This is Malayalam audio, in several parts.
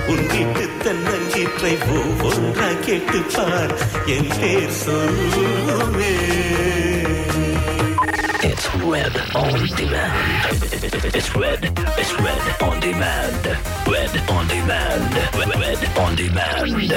உன் வீட்டு தன்னங்கீற்றை ஒவ்வொன்றா கேட்டுப்பார் என் பேர் சொல்லுமே It's Red on Demand. It's Red. It's Red on Demand. Red on Demand. Red, red on Demand.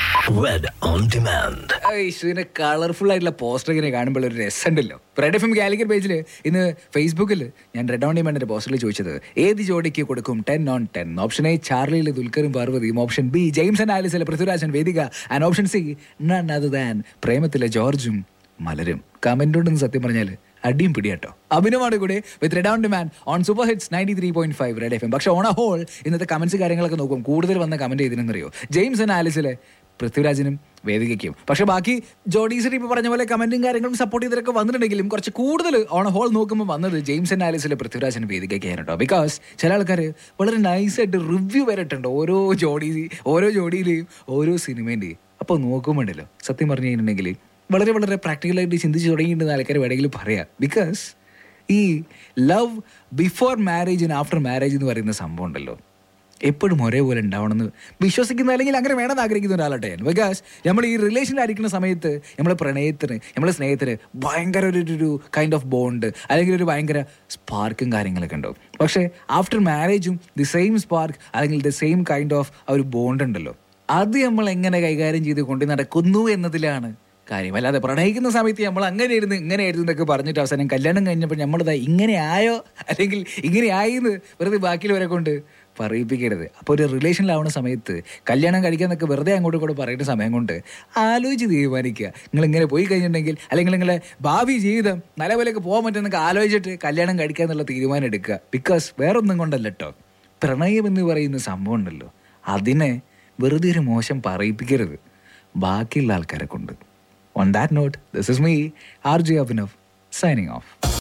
Red on Demand. ഇതിന്റെ കളർഫുൾ ആയിട്ടുള്ള പോസ്റ്റർ ഇങ്ങനെ കാണുമ്പോൾ ഒരു രസമുണ്ടല്ലോ റെഡ് എഫ് എം കാലിക്കറ്റ് പേജിൽ ഇന്ന് ഫേസ്ബുക്കിൽ ഞാൻ റെഡ് ഓൺ ഡിമാൻഡിന്റെ പോസ്റ്ററിൽ ചോദിച്ചത് ഏത് ജോഡിക്ക് കൊടുക്കും ten on ten option A ചാർലിയിൽ ദുൽഖറും പാർവതിയും ഓപ്ഷൻ ബി ജെയിംസ് ആൻഡ് ആലിസിലെ പൃഥ്വിരാജൻ Vedhika and option C none അത് ദാൻ പ്രേമത്തിലെ ജോർജും മലരും കമന്റ് ഉണ്ടെന്ന് സത്യം പറഞ്ഞാൽ അടിയും പിടിയാട്ടോ അഭിനവാണ് കൂടെ with red on demand on super hits ninety three point five red F M പക്ഷേ ഓൺ എ ഹോൾ ഇന്നത്തെ കമന്റ്സ് കാര്യങ്ങളൊക്കെ നോക്കും കൂടുതൽ വന്ന കമന്റ് ചെയ്തിരുന്നറിയോ ജെയിംസ് ആൻഡ് ആലിസിലെ പൃഥ്വിരാജിനും വേദികയ്ക്കും പക്ഷെ ബാക്കി ജോഡീസിന് ഇപ്പോൾ പറഞ്ഞ പോലെ കമന്റും കാര്യങ്ങളും സപ്പോർട്ട് ചെയ്തൊക്കെ വന്നിട്ടുണ്ടെങ്കിലും കുറച്ച് കൂടുതൽ ഓൺ ഹോൾ നോക്കുമ്പോൾ വന്നത് ജെയിംസ് ആൻഡ് ആലിസിലെ പൃഥ്വിരാജിന് വേദികയ്ക്കാണ് കേട്ടോ ബിക്കോസ് ചില ആൾക്കാർ വളരെ നൈസായിട്ട് റിവ്യൂ വരട്ടുണ്ട് ഓരോ ജോഡി ഓരോ ജോഡിയിലെയും ഓരോ സിനിമേൻ്റെയും അപ്പോൾ നോക്കുമ്പോണ്ടല്ലോ സത്യം പറഞ്ഞു കഴിഞ്ഞിട്ടുണ്ടെങ്കിൽ വളരെ വളരെ പ്രാക്ടിക്കലായിട്ട് ചിന്തിച്ച് തുടങ്ങിയിട്ടുണ്ടെന്ന് ആൾക്കാർ വേണമെങ്കിലും പറയാം ബിക്കോസ് ഈ love before marriage and after marriage എന്ന് പറയുന്ന സംഭവം ഉണ്ടല്ലോ എപ്പോഴും ഒരേപോലെ ഉണ്ടാവണമെന്ന് വിശ്വസിക്കുന്ന അല്ലെങ്കിൽ അങ്ങനെ വേണമെന്ന് ആഗ്രഹിക്കുന്ന ഒരാളട്ടെ ഞാൻ ബിക്കോസ് നമ്മൾ ഈ റിലേഷനിലായിരിക്കുന്ന സമയത്ത് നമ്മളെ പ്രണയത്തിന് നമ്മളെ സ്നേഹത്തിന് ഭയങ്കര ഒരു ഒരു കൈൻഡ് ഓഫ് ബോണ്ട് അല്ലെങ്കിൽ ഒരു ഭയങ്കര സ്പാർക്കും കാര്യങ്ങളൊക്കെ ഉണ്ടാവും പക്ഷേ ആഫ്റ്റർ മാരേജും ദി സെയിം സ്പാർക്ക് അല്ലെങ്കിൽ ദി സെയിം കൈൻഡ് ഓഫ് ആ ഒരു ബോണ്ട് ഉണ്ടല്ലോ അത് നമ്മൾ എങ്ങനെ കൈകാര്യം ചെയ്ത് കൊണ്ട് നടക്കുന്നു എന്നതിലാണ് കാര്യം അല്ലാതെ പ്രണയിക്കുന്ന സമയത്ത് നമ്മൾ അങ്ങനെ ഇരുന്ന് ഇങ്ങനെ ആയിരുന്നു എന്നൊക്കെ പറഞ്ഞിട്ട് അവസാനം കല്യാണം കഴിഞ്ഞപ്പോൾ നമ്മളിതാ ഇങ്ങനെ ആയോ അല്ലെങ്കിൽ ഇങ്ങനെ ആയി എന്ന് വെറുതെ ബാക്കിയുള്ളവരെ കൊണ്ട് പറയിപ്പിക്കരുത് അപ്പോൾ ഒരു റിലേഷനിലാവുന്ന സമയത്ത് കല്യാണം കഴിക്കാന്നൊക്കെ വെറുതെ അങ്ങോട്ടും കൂടെ പറയുന്ന സമയം കൊണ്ട് ആലോചിച്ച് തീരുമാനിക്കുക നിങ്ങൾ ഇങ്ങനെ പോയി കഴിഞ്ഞിട്ടുണ്ടെങ്കിൽ അല്ലെങ്കിൽ നിങ്ങളെ ഭാവി ജീവിതം നല്ലപോലെയൊക്കെ പോകാൻ പറ്റുന്നൊക്കെ ആലോചിച്ചിട്ട് കല്യാണം കഴിക്കുക എന്നുള്ള തീരുമാനം എടുക്കുക ബിക്കോസ് വേറൊന്നും കൊണ്ടല്ല കേട്ടോ പ്രണയം എന്ന് പറയുന്ന സംഭവം ഉണ്ടല്ലോ അതിനെ വെറുതെ ഒരു മോശം പറയിപ്പിക്കരുത് ബാക്കിയുള്ള ആൾക്കാരെ കൊണ്ട് on that note this is me R J Abhinav signing of